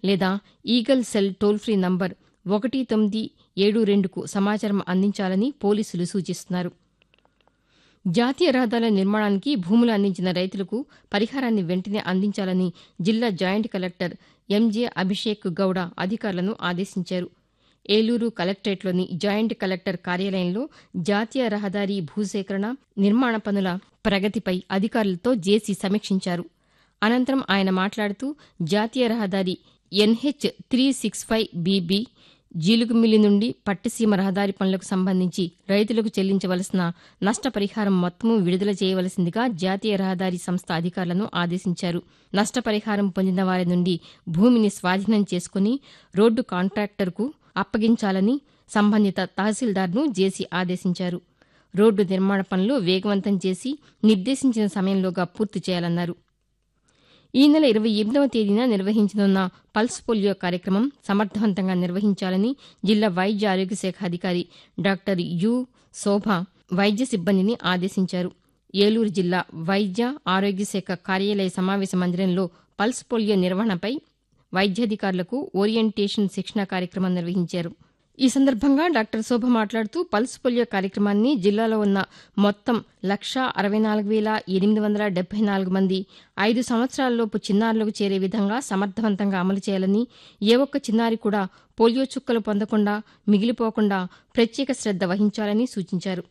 లేదా eagle cell toll free number ఒకటి తొమ్మిది ఏడు రెండుకు సమాచారం అందించాలని పోలీసులు సూచిస్తున్నారు జాతీయ రహదారుల నిర్మాణానికి భూములు అందించిన రైతులకు పరిహారాన్ని వెంటనే అందించాలని జిల్లా joint collector MJ Abhishek Gowda అధికారులను ఆదేశించారు ఏలూరు కలెక్టరేట్లోని జాయింట్ కలెక్టర్ కార్యాలయంలో జాతీయ రహదారి భూసేకరణ నిర్మాణ పనుల ప్రగతిపై అధికారులతో జేసీ సమీక్షించారు అనంతరం ఆయన మాట్లాడుతూ జాతీయ రహదారి NH three six five BB Jeelugumilli నుండి పట్టిసీమ రహదారి పనులకు సంబంధించి రైతులకు చెల్లించవలసిన నష్టపరిహారం మొత్తము విడుదల చేయవలసిందిగా జాతీయ రహదారి సంస్థ అధికారులను ఆదేశించారు నష్టపరిహారం పొందిన వారి నుండి భూమిని స్వాధీనం చేసుకుని రోడ్డు కాంట్రాక్టర్కు అప్పగించాలని సంబంధిత తహసీల్దార్ను జేసీ ఆదేశించారు రోడ్డు నిర్మాణ పనులు వేగవంతం చేసి నిర్దేశించిన సమయంలోగా పూర్తి చేయాలన్నారు ఈ నెల ఇరవై ఎనిమిదవ తేదీన నిర్వహించనున్న పల్స్ పోలియో కార్యక్రమం సమర్థవంతంగా నిర్వహించాలని జిల్లా వైద్య ఆరోగ్య శాఖ అధికారి డాక్టర్ యు శోభ వైద్య సిబ్బందిని ఆదేశించారు ఏలూరు జిల్లా వైద్య ఆరోగ్య శాఖ కార్యాలయ సమావేశ మందిరంలో పల్స్ పోలియో నిర్వహణపై వైద్యాధికారులకు ఓరియంటేషన్ శిక్షణ కార్యక్రమం నిర్వహించారు ఈ సందర్భంగా డాక్టర్ శోభ మాట్లాడుతూ పల్స్ పోలియో కార్యక్రమాన్ని జిల్లాలో ఉన్న మొత్తం లక్షా అరవై నాలుగు వేల ఎనిమిది వందల డెబ్బై నాలుగు మంది ఐదు సంవత్సరాలలోపు చిన్నారులకు చేరే విధంగా సమర్థవంతంగా అమలు చేయాలని ఏ ఒక్క చిన్నారి కూడా పోలియో చుక్కలు పొందకుండా మిగిలిపోకుండా ప్రత్యేక శ్రద్ద వహించాలని సూచించారు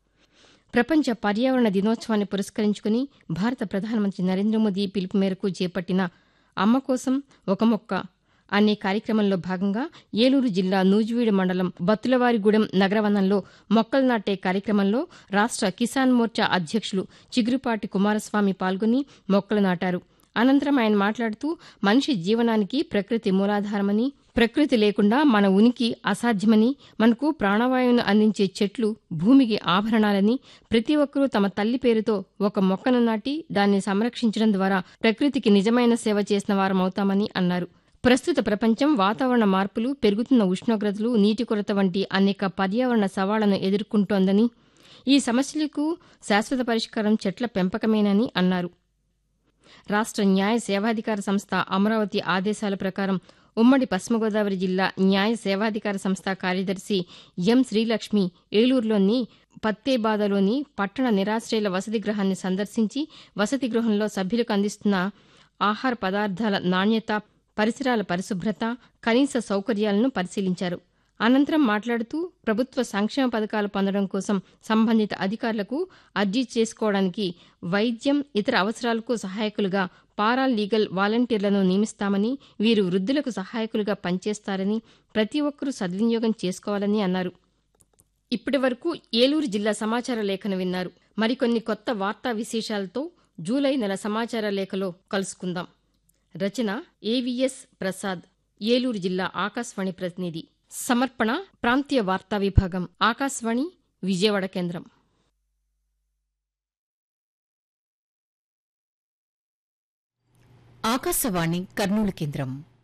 ప్రపంచ పర్యావరణ దినోత్సవాన్ని పురస్కరించుకుని భారత ప్రధానమంత్రి నరేంద్ర మోదీ పిలుపు మేరకు చేపట్టిన అమ్మ కోసం ఒక మొక్క అనే కార్యక్రమంలో భాగంగా ఏలూరు జిల్లా నూజివీడు మండలం బత్తులవారిగూడెం నగరవనంలో మొక్కలు నాటే కార్యక్రమంలో రాష్ట కిసాన్ మోర్చా అధ్యక్షులు చిగురుపాటి కుమారస్వామి పాల్గొని మొక్కలు నాటారు అనంతరం ఆయన మాట్లాడుతూ మనిషి జీవనానికి ప్రకృతి మూలాధారమని ప్రకృతి లేకుండా మన ఉనికి అసాధ్యమని మనకు ప్రాణవాయువును అందించే చెట్లు భూమికి ఆభరణాలని ప్రతి ఒక్కరూ తమ తల్లి పేరుతో ఒక మొక్కను నాటి దాన్ని సంరక్షించడం ద్వారా ప్రకృతికి నిజమైన సేవ చేసిన వారమవుతామని అన్నారు ప్రస్తుత ప్రపంచం వాతావరణ మార్పులు పెరుగుతున్న ఉష్ణోగ్రతలు నీటి కొరత వంటి అనేక పర్యావరణ సవాళ్లను ఎదుర్కొంటోందని ఈ సమస్యలకు శాశ్వత పరిష్కారం చెట్ల పెంపకమేనని అన్నారు రాష్ట న్యాయ సేవాధికార సంస్థ అమరావతి ఆదేశాల ప్రకారం ఉమ్మడి పశ్చిమ గోదావరి జిల్లా న్యాయ సేవాధికార సంస్థ కార్యదర్శి ఎం శ్రీలక్ష్మి ఏలూరులోని పత్తేబాదలోని పట్టణ నిరాశ్రయుల వసతి గృహాన్ని సందర్శించి వసతి గృహంలో సభ్యులకు అందిస్తున్న ఆహార పదార్థాల నాణ్యత పరిసరాల పరిశుభ్రత కనీస సౌకర్యాలను పరిశీలించారు అనంతరం మాట్లాడుతూ ప్రభుత్వ సంక్షేమ పథకాలు పొందడం కోసం సంబంధిత అధికారులకు అర్జీ చేసుకోవడానికి వైద్యం ఇతర అవసరాలకు సహాయకులుగా పారా లీగల్ వాలంటీర్లను నియమిస్తామని వీరు వృద్ధులకు సహాయకులుగా పనిచేస్తారని ప్రతి ఒక్కరూ సద్వినియోగం చేసుకోవాలని అన్నారు ఇప్పటి వరకు ఏలూరు జిల్లా సమాచార లేఖను విన్నారు మరికొన్ని కొత్త వార్తా విశేషాలతో జూలై నెల సమాచార లేఖలో కలుసుకుందాం రచన ఏవిఎస్ ప్రసాద్ ఏలూరు జిల్లా ఆకాశవాణి ప్రతినిధి సమర్పణ ప్రాంతీయ వార్తా విభాగం ఆకాశవాణి విజయవాడ కేంద్రం ఆకాశవాణి కర్నూలు కేంద్రం